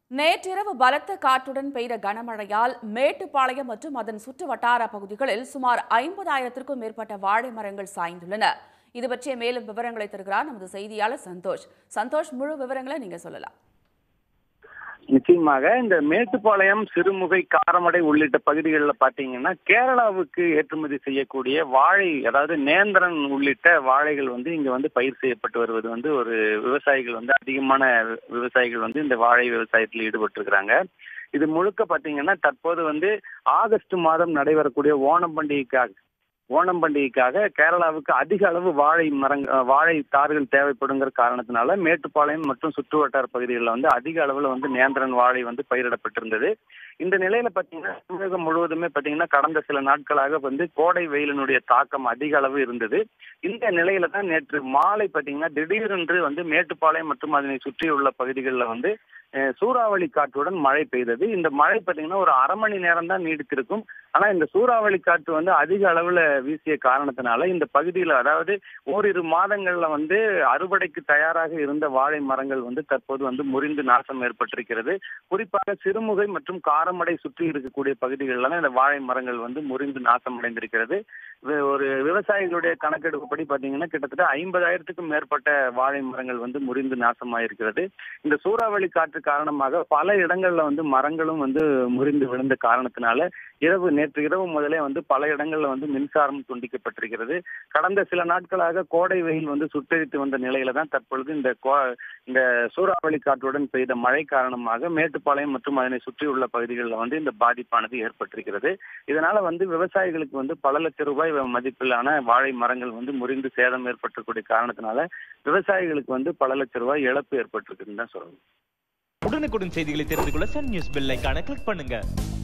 நேற்றிரவு பலத்த காற்றுடன் பெய்த கனமழையால் மேட்டுப்பாளையம் மற்றும் அதன் சுற்று வட்டார பகுதிகளில் சுமார் ஐம்பதாயிரத்திற்கும் மேற்பட்ட வாழை மரங்கள் சாய்ந்துள்ளன இது பற்றிய மேலும் விவரங்களை தருகிறார் நமது செய்தியாளர் சந்தோஷ் சந்தோஷ் முழு விவரங்களை நீங்க சொல்லலாம் நிச்சயமாக இந்த மேட்டுப்பாளையம் சிறுமுகை காரமடை உள்ளிட்ட பகுதிகளில் பாத்தீங்கன்னா கேரளாவுக்கு ஏற்றுமதி செய்யக்கூடிய வாழை அதாவது நேந்திரன் உள்ளிட்ட வாழைகள் வந்து இங்க வந்து பயிர் செய்யப்பட்டு வருவது வந்து ஒரு விவசாயிகள் வந்து அதிகமான விவசாயிகள் வந்து இந்த வாழை விவசாயத்தில் ஈடுபட்டிருக்கிறாங்க இது முழுக்க பாத்தீங்கன்னா தற்போது வந்து ஆகஸ்ட் மாதம் நடைபெறக்கூடிய ஓணம் பண்டிகைக்காக ஓணம் பண்டிகைக்காக கேரளாவுக்கு அதிக அளவு வாழை மரங் வாழை தார்கள் தேவைப்படுங்கிற காரணத்தினால மேட்டுப்பாளையம் மற்றும் சுற்று வட்டார பகுதிகளில் வந்து அதிக அளவில் வந்து நேந்திரன் வாழை வந்து பயிரிடப்பட்டிருந்தது இந்த நிலையில பாத்தீங்கன்னா தமிழகம் முழுவதுமே பாத்தீங்கன்னா கடந்த சில நாட்களாக வந்து கோடை வெயிலினுடைய தாக்கம் அதிக அளவு இருந்தது இந்த நிலையில தான் நேற்று மாலை பாத்தீங்கன்னா திடீரென்று வந்து மேட்டுப்பாளையம் மற்றும் அதனை சுற்றியுள்ள பகுதிகளில் வந்து சூறாவளி காற்றுடன் மழை பெய்தது இந்த மழை பார்த்தீங்கன்னா ஒரு அரை மணி நேரம் தான் நீடித்திருக்கும் ஆனா இந்த சூறாவளி காற்று வந்து அதிக அளவுல வீசிய காரணத்தினால இந்த பகுதியில் அதாவது ஓரிரு மாதங்கள்ல வந்து அறுவடைக்கு தயாராக இருந்த வாழை மரங்கள் வந்து தற்போது வந்து முறிந்து நாசம் ஏற்பட்டிருக்கிறது குறிப்பாக சிறுமுகை மற்றும் காரமடை சுற்றி இருக்கக்கூடிய பகுதிகளில் இந்த வாழை மரங்கள் வந்து முறிந்து நாசம் அடைந்திருக்கிறது ஒரு விவசாயிகளுடைய கணக்கெடுப்புப்படி பாத்தீங்கன்னா கிட்டத்தட்ட ஐம்பதாயிரத்துக்கும் மேற்பட்ட வாழை மரங்கள் வந்து முறிந்து நாசமாயிருக்கிறது இந்த சூறாவளி காற்று காரணமாக பல இடங்கள்ல வந்து மரங்களும் வந்து முறிந்து விழுந்த காரணத்தினால இரவு நேற்று இரவு முதலே வந்து பல இடங்கள்ல வந்து மின்சாரம் துண்டிக்கப்பட்டிருக்கிறது கடந்த சில நாட்களாக கோடை வெயில் வந்து சுட்டரித்து வந்த நிலையில தான் தற்பொழுது இந்த இந்த சூறாவளி காற்றுடன் பெய்த மழை காரணமாக மேட்டுப்பாளையம் மற்றும் அதனை சுற்றியுள்ள பகுதிகளில் வந்து இந்த பாதிப்பானது ஏற்பட்டிருக்கிறது இதனால வந்து விவசாயிகளுக்கு வந்து பல லட்சம் ரூபாய் மதிப்பிலான வாழை மரங்கள் வந்து முறிந்து சேதம் ஏற்பட்டிருக்கூடிய காரணத்தினால விவசாயிகளுக்கு வந்து பல லட்சம் ரூபாய் இழப்பு ஏற்பட்டிருக்குன்னு தான் சொல்லணும் உடனுக்குடன் செய்திகளை தெரிந்து கொள்ள சன் நியூஸ் பெல் ஐக்கான கிளிக் பண்ணுங்க